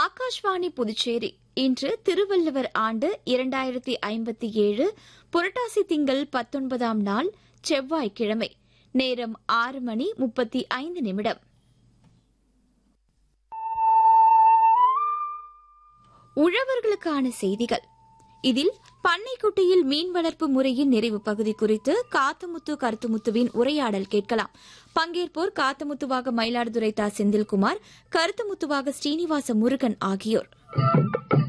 ஆகாஷ்வாணி புதுச்சேரி இன்று திருவள்ளுவர் ஆண்டு இரண்டாயிரத்தி ஐம்பத்தி ஏழு புரட்டாசி திங்கள் பத்தொன்பதாம் நாள் செவ்வாய்க்கிழமை நேரம் ஆறு மணி முப்பத்தி ஐந்து நிமிடம் உழவர்களுக்கான செய்திகள் இதில் பண்ணைக்குட்டையில் மீன் வளர்ப்பு முறையின் நிறைவு பகுதி குறித்து காத்தமுத்து கருத்துமுத்துவின் உரையாடல் கேட்கலாம் பங்கேற்போர் காத்தமுத்துவாக மயிலாடுதுறை தா செந்தில்குமார் கருத்துமுத்துவாக ஸ்ரீனிவாச முருகன் ஆகியோர்